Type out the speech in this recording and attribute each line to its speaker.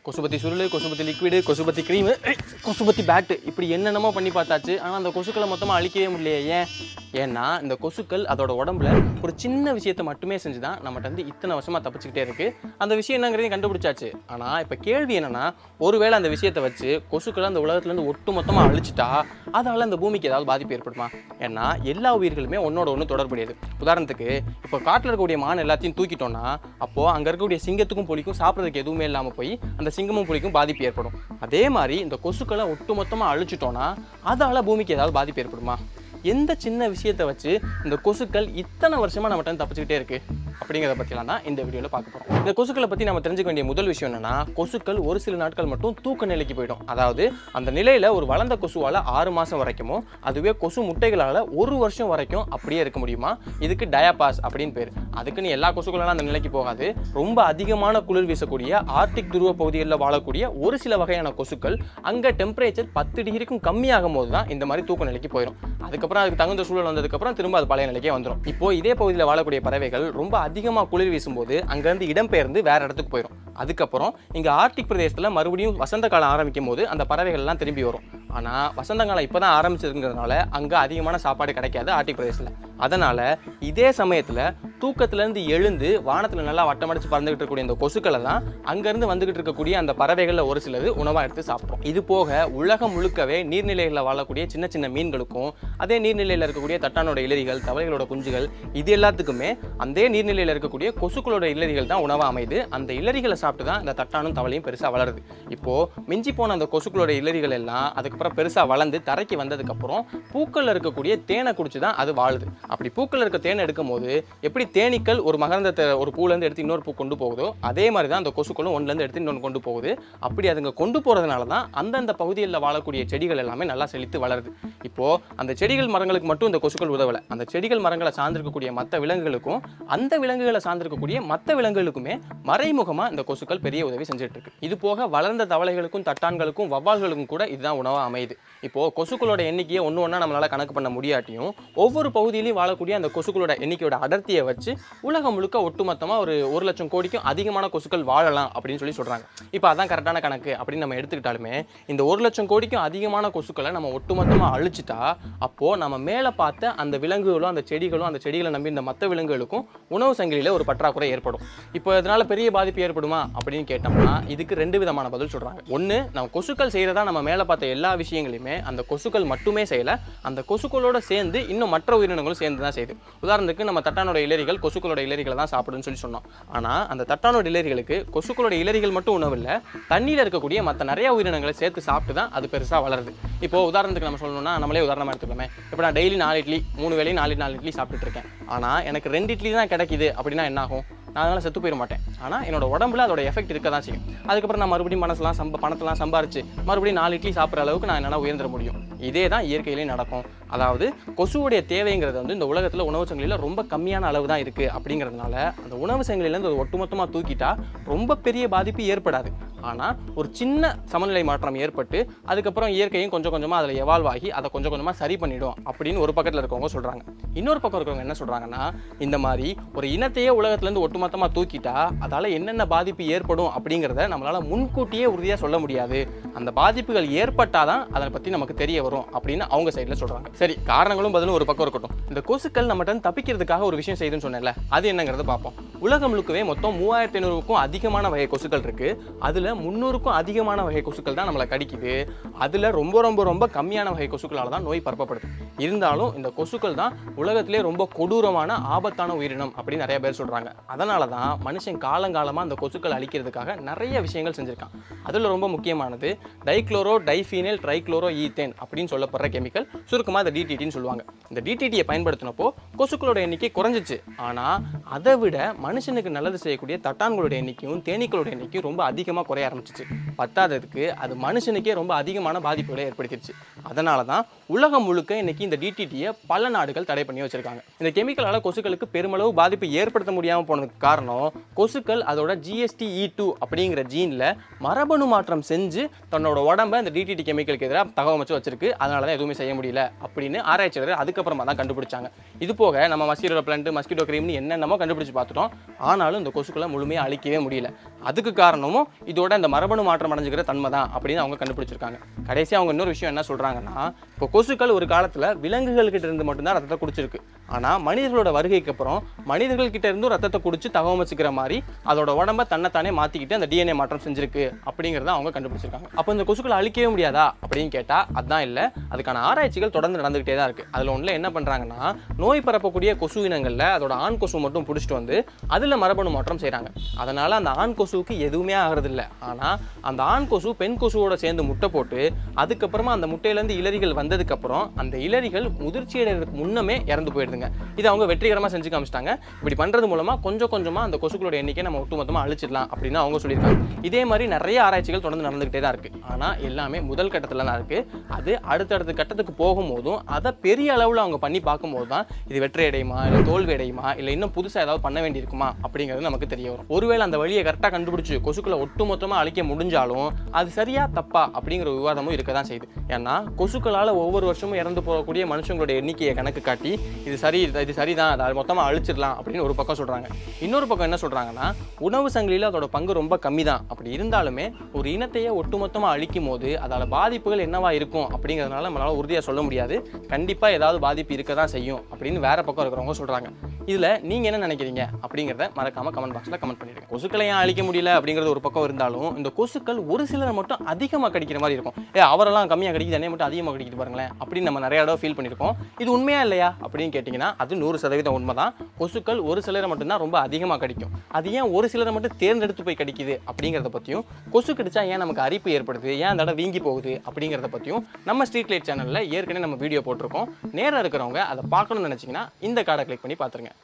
Speaker 1: கொசுபத்தி சுருள் கொசுபத்தி லிக்விடு கொசுபத்தி க்ரீமு கொசுபத்தி பேட்டு இப்படி என்னென்னமோ பண்ணி பார்த்தாச்சு ஆனால் அந்த கொசுக்களை மொத்தமாக அழிக்கவே முடியலையே ஏன் ஏன்னா இந்த கொசுக்கள் அதோட உடம்புல ஒரு சின்ன விஷயத்தை மட்டுமே செஞ்சு தான் நம்மகிட்ட வந்து இத்தனை வருஷமாக தப்பிச்சுக்கிட்டே இருக்கு அந்த விஷயம் என்னங்கிறதையும் கண்டுபிடிச்சாச்சு ஆனால் இப்போ கேள்வி என்னன்னா ஒருவேளை அந்த விஷயத்தை வச்சு கொசுக்களை அந்த உலகத்துலேருந்து ஒட்டு மொத்தமாக அழிச்சிட்டா அதால் அந்த பூமிக்கு ஏதாவது பாதிப்பு ஏற்படுமா ஏன்னா எல்லா உயிர்களுமே ஒன்னோட ஒன்று தொடர்புடையது உதாரணத்துக்கு இப்போ காட்டில் இருக்கக்கூடிய மான் எல்லாத்தையும் தூக்கிட்டோம்னா அப்போது அங்கே இருக்கக்கூடிய சிங்கத்துக்கும் புலிக்கும் சாப்பிட்றதுக்கு எதுவுமே இல்லாமல் போய் அந்த சிங்கமும் புலிக்கும் பாதிப்பு ஏற்படும் அதே மாதிரி இந்த கொசுக்களை ஒட்டுமொத்தமாக அழிச்சிட்டோம்னா அதால் பூமிக்கு ஏதாவது பாதிப்பு ஏற்படுமா எந்த சின்ன விஷயத்தை வச்சு இந்த கொசுக்கள் இத்தனை வருஷமாக நம்மகிட்ட தப்பிச்சுக்கிட்டே இருக்கு அப்படிங்கிறத பற்றிலாம் தான் இந்த வீடியோவில் பார்க்க போகிறோம் இந்த கொசுக்களை பற்றி நம்ம தெரிஞ்சுக்க வேண்டிய முதல் விஷயம் என்னன்னா கொசுக்கள் ஒரு சில நாட்கள் மட்டும் தூக்க நிலைக்கு போயிடும் அதாவது அந்த நிலையில் ஒரு வளர்ந்த கொசுவால் ஆறு மாதம் வரைக்குமோ அதுவே கொசு முட்டைகளால் ஒரு வருஷம் வரைக்கும் அப்படியே இருக்க முடியுமா இதுக்கு டயாபாஸ் அப்படின்னு பேர் அதுக்குன்னு எல்லா கொசுக்களும் அந்த நிலைக்கு போகாது ரொம்ப அதிகமான குளிர் வீசக்கூடிய ஆர்டிக் துருவ பகுதிகளில் வாழக்கூடிய ஒரு சில வகையான கொசுக்கள் அங்கே டெம்பரேச்சர் பத்து டிகிரிக்கும் கம்மியாகும் போது தான் இந்த மாதிரி தூக்க நிலைக்கு போயிடும் அதுக்கப்புறம் அதுக்கு தகுந்த சூழல் வந்ததுக்கப்புறம் திரும்ப அது பழைய நிலைக்கே வந்துடும் இப்போ இதே பகுதியில் வாழக்கூடிய பறவைகள் ரொம்ப அதிகமாக குளிர் வீசும்போது அங்கேருந்து இடம்பெயர்ந்து வேற இடத்துக்கு போயிடும் அதுக்கப்புறம் இங்கே ஆர்டிக் பிரதேசத்தில் மறுபடியும் வசந்த காலம் ஆரம்பிக்கும் போது அந்த பறவைகள் எல்லாம் திரும்பி வரும் ஆனால் வசந்த காலம் இப்போ தான் ஆரம்பிச்சதுங்கிறதுனால அங்கே அதிகமான சாப்பாடு கிடைக்காது ஆர்டிக் பிரதேசத்தில் அதனால் இதே சமயத்தில் தூக்கத்துலேருந்து எழுந்து வானத்தில் நல்லா வட்டமடிச்சு பறந்துகிட்டு இருக்கக்கூடிய இந்த கொசுக்களை தான் அங்கேருந்து வந்துகிட்டு இருக்கக்கூடிய அந்த பறவைகளில் ஒரு சிலது உணவாக எடுத்து சாப்பிடும் இது போக உலகம் முழுக்கவே நீர்நிலைகளில் வாழக்கூடிய சின்ன சின்ன மீன்களுக்கும் அதே நீர்நிலையில் இருக்கக்கூடிய தட்டானோட இலரிகள் தவளைகளோட குஞ்சுகள் இது எல்லாத்துக்குமே அந்த நீர்நிலையில் இருக்கக்கூடிய கொசுக்களோட இலரிகள் தான் உணவாக அமைது அந்த இலரிகளை சாப்பிட்டு தான் இந்த தட்டானும் தவளையும் பெருசாக வளருது இப்போது மிஞ்சி போன அந்த கொசுக்களோட இலரிகள் எல்லாம் அதுக்கப்புறம் பெருசாக வளர்ந்து தரைக்கு வந்ததுக்கப்புறம் பூக்களில் இருக்கக்கூடிய தேனை குடிச்சு தான் அது வாழுது அப்படி பூக்கள் இருக்க தேனை எடுக்கும் போது எப்படி தேனீக்கள் ஒரு மகரந்தத்தை ஒரு பூலேருந்து எடுத்து இன்னொரு பூ கொண்டு போகுதோ அதே மாதிரி தான் அந்த கொசுக்களும் ஒன்றுலேருந்து எடுத்து இன்னொன்று கொண்டு போகுது அப்படி அதுங்க கொண்டு போகிறதுனால தான் அந்தந்த பகுதிகளில் வாழக்கூடிய செடிகள் எல்லாமே நல்லா செழித்து வளருது இப்போது அந்த செடிகள் மரங்களுக்கு மட்டும் இந்த கொசுக்கள் உதவலை அந்த செடிகள் மரங்களை சார்ந்திருக்கக்கூடிய மற்ற விலங்குகளுக்கும் அந்த விலங்குகளை சார்ந்திருக்கக்கூடிய மற்ற விலங்குகளுக்குமே மறைமுகமாக இந்த கொசுக்கள் பெரிய உதவி செஞ்சுட்டு இருக்கு இது போக வளர்ந்த தவளைகளுக்கும் தட்டான்களுக்கும் வவ்வால்களுக்கும் கூட இதுதான் உணவாக அமையுது இப்போது கொசுக்களோட எண்ணிக்கையை ஒன்று ஒன்றா நம்மளால் கணக்கு பண்ண முடியாட்டியும் ஒவ்வொரு பகுதியிலையும் வாழக்கூடிய அந்த கொசுக்களோட எண்ணிக்கையோட அடர்த்தியை வச்சு உலகம் முழுக்க ஒட்டுமொத்தமாக ஒரு ஒரு லட்சம் கோடிக்கும் அதிகமான கொசுக்கள் வாழலாம் அப்படின்னு சொல்லி சொல்கிறாங்க இப்போ அதான் கரெக்டான கணக்கு அப்படின்னு நம்ம எடுத்துக்கிட்டாலுமே இந்த ஒரு லட்சம் கோடிக்கும் அதிகமான கொசுக்களை நம்ம ஒட்டுமொத்தமாக அழிச்சிட்டா அப்போது நம்ம மேலே பார்த்த அந்த விலங்குகளும் அந்த செடிகளும் அந்த செடிகளை நம்பி இந்த மற்ற விலங்குகளுக்கும் உணவு சங்கிலியில் ஒரு பற்றாக்குறை ஏற்படும் இப்போ இதனால் பெரிய பாதிப்பு ஏற்படுமா அப்படின்னு கேட்டோம்னா இதுக்கு ரெண்டு விதமான பதில் சொல்கிறாங்க ஒன்று நம்ம கொசுக்கள் செய்கிறதா நம்ம மேலே பார்த்த எல்லா விஷயங்களையுமே அந்த கொசுக்கள் மட்டுமே செய்யலை அந்த கொசுக்களோட சேர்ந்து இன்னும் மற்ற உயிரினங்களும் சேர்ந்து தான் செய்யுது உதாரணத்துக்கு நம்ம தட்டானோட இலரிகள் கொசுக்களோட இலரிகளை தான் சாப்பிடுன்னு சொல்லி சொன்னோம் ஆனால் அந்த தட்டானோட இலரிகளுக்கு கொசுக்களோட இலரிகள் மட்டும் உணவு இல்லை தண்ணியில் இருக்கக்கூடிய மற்ற நிறைய உயிரினங்களை சேர்த்து சாப்பிட்டு தான் அது பெருசாக வளருது இப்போ உதாரணத்துக்கு நம்ம சொல்லணும்னா நம்மளே உதாரணமாக எடுத்துக்கலாமே இப்போ நான் டெய்லி நாலு இட்லி மூணு வேலையும் நாலு நாலு இட்லி சாப்பிட்டுட்டு இருக்கேன் ஆனால் எனக்கு ரெண்டு இட்லி தான் கிடைக்குது அப்படின்னா என்ன ஆகும் நான் அதனால் செத்து போயிட மாட்டேன் ஆனால் என்னோட உடம்புல அதோட எஃபெக்ட் இருக்க தான் செய்யும் அதுக்கப்புறம் நான் மறுபடியும் மனசுலாம் சம்ப பணத்தெல்லாம் சம்பாரிச்சு மறுபடியும் நாலு இட்லி சாப்பிட்ற அளவுக்கு நான் என்னால் உயர்ந்துட முடியும் இதே தான் இயற்கையிலேயே நடக்கும் அதாவது கொசுவுடைய தேவைங்கிறது வந்து இந்த உலகத்தில் உணவு சங்கிலியில் ரொம்ப கம்மியான அளவு தான் இருக்குது அப்படிங்கிறதுனால அந்த உணவு சங்கிலியிலேருந்து ஒரு ஒட்டுமொத்தமாக தூக்கிட்டா ரொம்ப பெரிய பாதிப்பு ஏற்படாது ஆனால் ஒரு சின்ன சமநிலை மாற்றம் ஏற்பட்டு அதுக்கப்புறம் இயற்கையும் கொஞ்சம் கொஞ்சமாக அதில் எவால்வ் ஆகி அதை கொஞ்சம் கொஞ்சமாக சரி பண்ணிடும் அப்படின்னு ஒரு பக்கத்தில் இருக்கவங்க சொல்கிறாங்க இன்னொரு பக்கம் இருக்கவங்க என்ன சொல்கிறாங்கன்னா இந்த மாதிரி ஒரு இனத்தையே உலகத்துலேருந்து ஒட்டுமொத்தமாக தூக்கிட்டா அதால் என்னென்ன பாதிப்பு ஏற்படும் அப்படிங்கிறத நம்மளால் முன்கூட்டியே உறுதியாக சொல்ல முடியாது அந்த பாதிப்புகள் ஏற்பட்டால் தான் அதை பற்றி நமக்கு தெரிய வரும் அப்படின்னு அவங்க சைடில் சொல்கிறாங்க சரி காரணங்களும் பதிலும் ஒரு பக்கம் இருக்கட்டும் இந்த கொசுக்கள் நம்மகிட்ட இருந்து தப்பிக்கிறதுக்காக ஒரு விஷயம் செய்யுதுன்னு சொன்னேன்ல அது என்னங்கிறத பார்ப்போம் உலகம் முழுக்கவே மொத்தம் மூவாயிரத்தி ஐநூறுக்கும் அதிகமான வகை கொசுக்கள் இருக்கு அதில் முந்நூறுக்கும் அதிகமான வகை கொசுக்கள் தான் நம்மளை கடிக்குது அதில் ரொம்ப ரொம்ப ரொம்ப கம்மியான வகை கொசுக்களால் தான் நோய் பரப்பப்படுது இருந்தாலும் இந்த கொசுக்கள் தான் உலகத்திலே ரொம்ப கொடூரமான ஆபத்தான உயிரினம் அப்படின்னு நிறைய பேர் சொல்கிறாங்க அதனால தான் மனுஷன் காலங்காலமாக அந்த கொசுக்கள் அழிக்கிறதுக்காக நிறைய விஷயங்கள் செஞ்சுருக்கான் அதில் ரொம்ப முக்கியமானது டைக்ளோரோ டைஃபீனைல் ட்ரைக்ளோரோ ஈத்தேன் அப்படின்னு சொல்லப்படுற கெமிக்கல் சுருக்கமாக இந்த டிடிடின்னு சொல்லுவாங்க இந்த டிடிடியை பயன்படுத்தினப்போ கொசுக்களோட எண்ணிக்கை குறைஞ்சிச்சு ஆனால் அதை விட மனுஷனுக்கு நல்லது செய்யக்கூடிய தட்டான்களோட எண்ணிக்கையும் தேனீக்களோட எண்ணிக்கையும் ரொம்ப அதிகமாக குறைய ஆரம்பிச்சிச்சு பத்தாததுக்கு அது மனுஷனுக்கே ரொம்ப அதிகமான பாதிப்புகளை ஏற்படுத்திடுச்சு அதனால தான் உலகம் முழுக்க இன்னைக்கு இந்த டிடிடியை பல நாடுகள் தடை பண்ணி வச்சிருக்காங்க இந்த கெமிக்கலால் கொசுக்களுக்கு பெருமளவு பாதிப்பு ஏற்படுத்த முடியாமல் போனதுக்கு காரணம் கொசுக்கள் அதோட ஜிஎஸ்டி இ டூ அப்படிங்கிற ஜீனில் மரபணு மாற்றம் செஞ்சு தன்னோட உடம்ப இந்த டிடிடி கெமிக்கலுக்கு எதிராக தகவமைச்சு வச்சிருக்கு அதனால தான் எதுவுமே செய்ய முடியல அப்படின்னு ஆராய்ச்சியாளர் அதுக்கப்புறமா தான் கண்டுபிடிச்சாங்க இது போக நம்ம மஸ்கிட்டோ பிளான்ட் மஸ்கிட்டோ கிரீம்னு என்னென்னமோ கண்டுபிடிச்சு பார்த்துட்டோம் ஆனாலும் இந்த கொசுக்களை முழுமையாக அழிக்கவே முடியல அதுக்கு காரணமும் இதோட இந்த மரபணு மாற்றம் அடைஞ்சுக்கிற தன்மை தான் அப்படின்னு அவங்க கண்டுபிடிச்சிருக்காங்க கடைசியாக அவங்க இன்னொரு விஷயம் என்ன சொல்கிறாங்கன்னா இப்போ கொசுக்கள் ஒரு காலத்தில் விலங்குகள் கிட்ட இருந்து மட்டும்தான் ரத்தத்தை குடிச்சிருக்கு ஆனால் மனிதர்களோட வருகைக்கு அப்புறம் மனிதர்கள் கிட்ட இருந்தும் ரத்தத்தை குடிச்சு தகவமைச்சுக்கிற மாதிரி அதோட உடம்ப தன்னைத்தானே மாற்றிக்கிட்டு அந்த டிஎன்ஏ மாற்றம் செஞ்சிருக்கு அப்படிங்கிறத அவங்க கண்டுபிடிச்சிருக்காங்க அப்போ இந்த கொசுக்களை அழிக்கவே முடியாதா அப்படின்னு கேட்டால் அதான் இல்லை அதுக்கான ஆராய்ச்சிகள் தொடர்ந்து நடந்துகிட்டே தான் இருக்குது அதில் ஒன்றில் என்ன பண்ணுறாங்கன்னா நோய் பரப்பக்கூடிய கொசு இனங்களில் அதோட ஆண் கொசு மட்டும் பிடிச்சிட்டு வந்து அதில் மரபணு மாற்றம் செய்கிறாங்க அதனால் அந்த ஆண் கொசுவுக்கு எதுவுமே ஆகிறது இல்லை ஆனால் அந்த ஆண் கொசு பெண் கொசுவோட சேர்ந்து முட்டை போட்டு அதுக்கப்புறமா அந்த முட்டையிலேருந்து இளறிகள் வந்ததுக்கப்புறம் அந்த இளறிகள் முதிர்ச்சி அடைகிறதுக்கு முன்னமே இறந்து போயிடுதுங்க இது அவங்க வெற்றிகரமாக செஞ்சு காமிச்சிட்டாங்க இப்படி பண்ணுறது மூலமாக கொஞ்சம் கொஞ்சமாக அந்த கொசுக்களோட எண்ணிக்கை நம்ம ஒட்டுமொத்தமாக அழிச்சிடலாம் அப்படின்னு அவங்க சொல்லியிருக்காங்க இதே மாதிரி நிறைய ஆராய்ச்சிகள் தொடர்ந்து நடந்துகிட்டே தான் இருக்குது ஆனால் எல்லாமே முதல் கட்டத்தில் தான் இருக்குது அது அடுத்தடுத்த கட்டத்துக்கு போகும்போதும் அதை பெரிய அளவில் அவங்க பண்ணி பார்க்கும்போது தான் இது வெற்றி அடையுமா இல்லை தோல்வி அடையுமா இல்லை இன்னும் புதுசாக ஏதாவது பண்ண வேண்டியிருக்குமா அப்படிங்கிறது நமக்கு தெரிய வரும் ஒருவேளை அந்த வழியை கரெக்டாக கண்டுபிடிச்சு கொசுக்களை ஒட்டுமொத்தமாக அழிக்க முடிஞ்சாலும் அது சரியா தப்பா அப்படிங்கிற விவாதமும் இருக்க தான் செய்யுது ஏன்னா கொசுக்களால் ஒவ்வொரு வருஷமும் இறந்து போகக்கூடிய மனுஷங்களோட எண்ணிக்கையை கணக்கு காட்டி இது சரி இது இது சரிதான் அதை மொத்தமாக அழிச்சிடலாம் அப்படின்னு ஒரு பக்கம் சொல்கிறாங்க இன்னொரு பக்கம் என்ன சொல்கிறாங்கன்னா உணவு சங்கிலியில் அதோட பங்கு ரொம்ப கம்மி தான் அப்படி இருந்தாலுமே ஒரு இனத்தையே ஒட்டுமொத்தமாக அழிக்கும் போது அதால் பாதிப்புகள் என்னவா இருக்கும் அப்படிங்கிறதுனால நம்மளால் உறுதியாக சொல்ல முடியாது கண்டிப்பாக ஏதாவது பாதிப்பு இருக்க தான் செய்யும் அப்படின்னு வேற பக்கம் இருக்கிறவங்க சொல்கிறாங்க இதில் நீங்கள் என்ன நினைக்கிறீங்க அப்படிங்கிறத மறக்காமல் கமெண்ட் பாக்ஸில் கமெண்ட் பண்ணிடுங்க கொசுக்களை ஏன் அழிக்க முடியல அப்படிங்கிறது ஒரு பக்கம் இருந்தாலும் இந்த கொசுக்கள் ஒரு சிலரை மட்டும் அதிகமாக கடிக்கிற மாதிரி இருக்கும் ஏ அவரெல்லாம் கம்மியாக கடிக்குது என்னைய மட்டும் அதிகமாக கடிக்குது பாருங்களேன் அப்படின்னு நம்ம நிறைய இடம் ஃபீல் பண்ணியிருக்கோம் இது உண்மையா இல்லையா அப்படின்னு கேட்டிங்கன்னா அது நூறு சதவீதம் உண்மை தான் கொசுக்கள் ஒரு சிலரை மட்டும்தான் ரொம்ப அதிகமாக கடிக்கும் அது ஏன் ஒரு சிலரை மட்டும் தேர்ந்தெடுத்து போய் கடிக்குது அப்படிங்கிறத பற்றியும் கொசு கடிச்சா ஏன் நமக்கு அரிப்பு ஏற்படுது ஏன் அந்த இடம் வீங்கி போகுது அப்படிங்கிறத பற்றியும் நம்ம ஸ்ட்ரீட் லைட் சேனலில் ஏற்கனவே நம்ம வீடியோ போட்டிருக்கோம் நேராக இருக்கிறவங்க அதை பார்க்கணும்னு நினச்சிங்கன்னா இந்த கார்டை கிளிக் பண்ணி பார்த்துருங்க